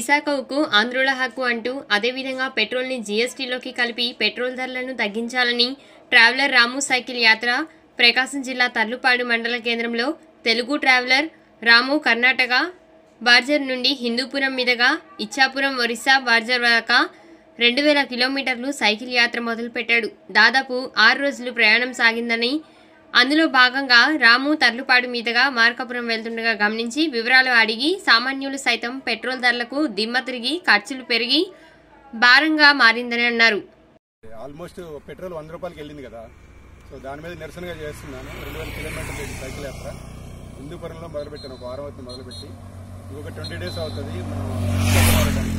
విశాఖ ఉక్కు ఆంధ్రుల హక్కు అంటూ అదేవిధంగా పెట్రోల్ని జీఎస్టీలోకి కలిపి పెట్రోల్ ధరలను తగ్గించాలని ట్రావెలర్ రాము సైకిల్ యాత్ర ప్రకాశం జిల్లా తర్లుపాడు మండల కేంద్రంలో తెలుగు ట్రావెలర్ రాము కర్ణాటక బార్జర్ నుండి హిందూపురం మీదుగా ఇచ్చాపురం ఒరిస్సా బార్జర్ దాకా రెండు వేల కిలోమీటర్లు సైకిల్ యాత్ర మొదలుపెట్టాడు దాదాపు ఆరు రోజులు ప్రయాణం సాగిందని అందులో భాగంగా రాము తర్లుపాడు మీదుగా మార్కాపురం వెళ్తుండగా గమనించి వివరాలు అడిగి సామాన్యులు సైతం పెట్రోల్ ధరలకు దిమ్మ తిరిగి ఖర్చులు పెరిగి భారంగా మారిందని అన్నారు ఆల్మోస్ట్ పెట్రోల్ వంద రూపాయలకి వెళ్ళింది కదా సో దాని మీద నిరసనగా చేస్తున్నాను రెండు వేల కిలోమీటర్లు ఇది సైకిల్ యాత్ర హిందూపురంలో మొదలుపెట్టాను ఒక వారం అవుతుంది మొదలుపెట్టి ఇంకొక ట్వంటీ డేస్ అవుతుంది మనం వెళ్ళడానికి.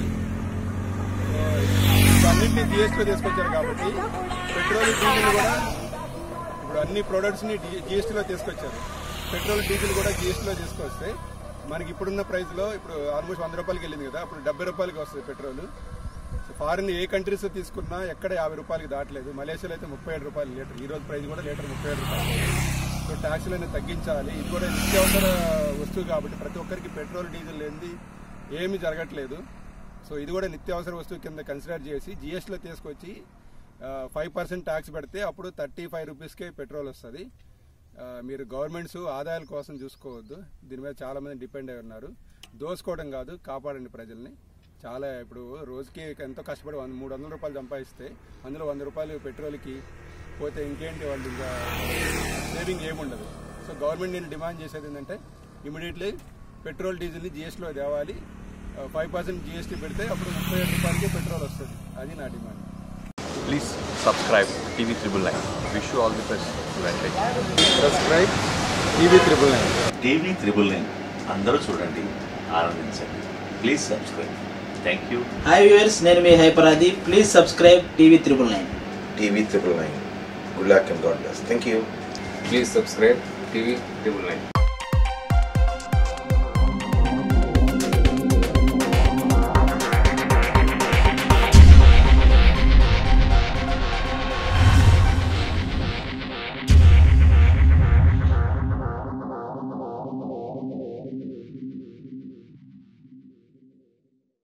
సో అన్నింటినీ జిఎస్టీలో తీసుకొచ్చారు కాబట్టి పెట్రోల్ డీజిల్ కూడా ఇప్పుడు అన్ని ప్రొడక్ట్స్ని జిఎస్టీలో తీసుకొచ్చారు పెట్రోల్ డీజిల్ కూడా జిఎస్టీలో తీసుకొస్తే మనకి ఇప్పుడున్న ప్రైస్లో ఇప్పుడు ఆల్మోస్ట్ వంద రూపాయలకి వెళ్ళింది కదా అప్పుడు డెబ్బై రూపాయలకి వస్తుంది petrol so foreign a countries తీసుకున్నా ఎక్కడ యాభై రూపాయలకి దాటలేదు మలేషియాలో అయితే ముప్పై ఏడు రూపాయలు లీటర్ ఈ రోజు ప్రైస్ కూడా లీటర్ ముప్పై ఏడు రూపాయలు సో ట్యాక్స్లను తగ్గించాలి ఇది కూడా నిత్యావసర వస్తువు కాబట్టి ప్రతి ఒక్కరికి పెట్రోల్ డీజిల్ లేనిది ఏమీ జరగట్లేదు సో ఇది కూడా నిత్యావసర వస్తువు కింద కన్సిడర్ చేసి జిఎస్టీలో తీసుకొచ్చి ఫైవ్ పర్సెంట్ ట్యాక్స్ పెడితే అప్పుడు థర్టీ ఫైవ్ రూపీస్కే పెట్రోల్ వస్తుంది ఆ, మీరు గవర్నమెంట్స్ ఆదాయాల కోసం చూసుకోవద్దు దీని మీద చాలా మంది డిపెండ్ అయి ఉన్నారు దోసుకోవడం కాదు కాపాడండి ప్రజల్ని చాలా ఇప్పుడు రోజుకి ఎంతో కష్టపడి వంద మూడు వందల రూపాయలు సంపాదిస్తే అందులో వంద రూపాయలు పెట్రోల్కి పోతే ఇంకేంటి వాళ్ళు ఇంకా సేవింగ్ ఏముండదు సో గవర్నమెంట్ నేను డిమాండ్ చేసేది ఏంటంటే ఇమీడియట్లీ పెట్రోల్ డీజిల్ని జిఎస్టీలో తేవాలి ఫైవ్ పర్సెంట్ జిఎస్టీ పెడితే అప్పుడు ముప్పై ఏడు రూపాయలకి పెట్రోల్ వస్తుంది అది నా demand Please subscribe TV Triple Nine. Wish you all the best. Advantage. Subscribe TV triple nine TV triple nine అందరూ చూడండి ఆనందించండి please subscribe thank you hi viewers నేను మీ హైపరాది please subscribe TV triple nine TV triple nine. Good luck and God bless. Thank you. Please subscribe TV Triple Nine.